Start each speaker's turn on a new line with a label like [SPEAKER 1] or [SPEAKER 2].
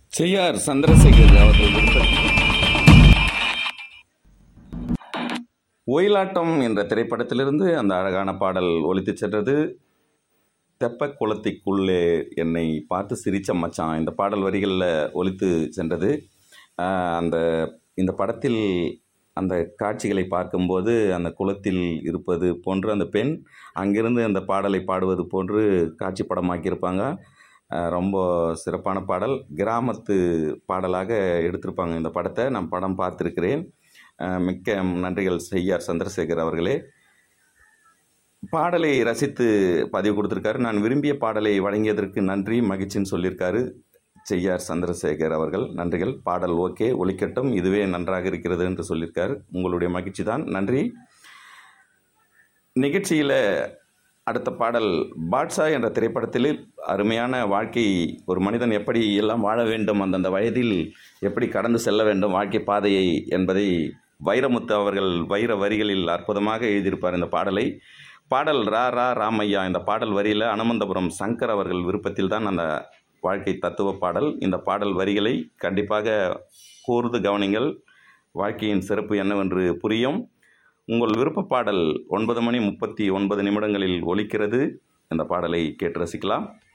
[SPEAKER 1] செய்யார் சந்திரசேகர் அவர்கள் விருப்பத்தில் ஒயிலாட்டம் என்ற திரைப்படத்திலிருந்து அந்த அழகான பாடல் ஒலித்துச் சென்றது தெப்ப குளத்திற்குள்ளே என்னை பார்த்து சிரிச்ச மச்சான் இந்த பாடல் வரிகளில் ஒலித்து சென்றது ஆஹ் அந்த இந்த படத்தில் அந்த காட்சிகளை பார்க்கும்போது அந்த குளத்தில் இருப்பது போன்று அந்த பெண் அங்கிருந்து அந்த பாடலை பாடுவது போன்று காட்சி படமாக்கியிருப்பாங்க ஆஹ் ரொம்ப சிறப்பான பாடல் கிராமத்து பாடலாக எடுத்திருப்பாங்க இந்த படத்தை நான் படம் பார்த்துருக்கிறேன் ஆஹ் மிக்க நன்றிகள் செய்யார் சந்திரசேகர் அவர்களே பாடலை ரசித்து பதிவு கொடுத்துருக்காரு நான் விரும்பிய பாடலை வழங்கியதற்கு நன்றி மகிழ்ச்சின்னு சொல்லியிருக்காரு செய்யார் சந்திரசேகர் அவர்கள் நன்றிகள் பாடல் ஓகே ஒலிக்கட்டும் இதுவே நன்றாக இருக்கிறது என்று சொல்லியிருக்காரு உங்களுடைய மகிழ்ச்சி தான் நன்றி நிகழ்ச்சியில் அடுத்த பாடல் பாட்ஷா என்ற திரைப்படத்தில் அருமையான வாழ்க்கை ஒரு மனிதன் எப்படி எல்லாம் வாழ வேண்டும் அந்தந்த வயதில் எப்படி கடந்து செல்ல வேண்டும் வாழ்க்கை பாதையை என்பதை வைரமுத்து அவர்கள் வைர வரிகளில் அற்புதமாக எழுதியிருப்பார் இந்த பாடலை பாடல் ரா ரா ராமையா இந்த பாடல் வரியில் அனுமந்தபுரம் சங்கர் அவர்கள் விருப்பத்தில் தான் அந்த வாழ்க்கை தத்துவ பாடல் இந்த பாடல் வரிகளை கண்டிப்பாக கூர்ந்து கவனிங்கள் வாழ்க்கையின் சிறப்பு என்னவென்று புரியும் உங்கள் விருப்ப பாடல் ஒன்பது மணி முப்பத்தி ஒன்பது நிமிடங்களில் ஒலிக்கிறது இந்த பாடலை கேட்டு ரசிக்கலாம்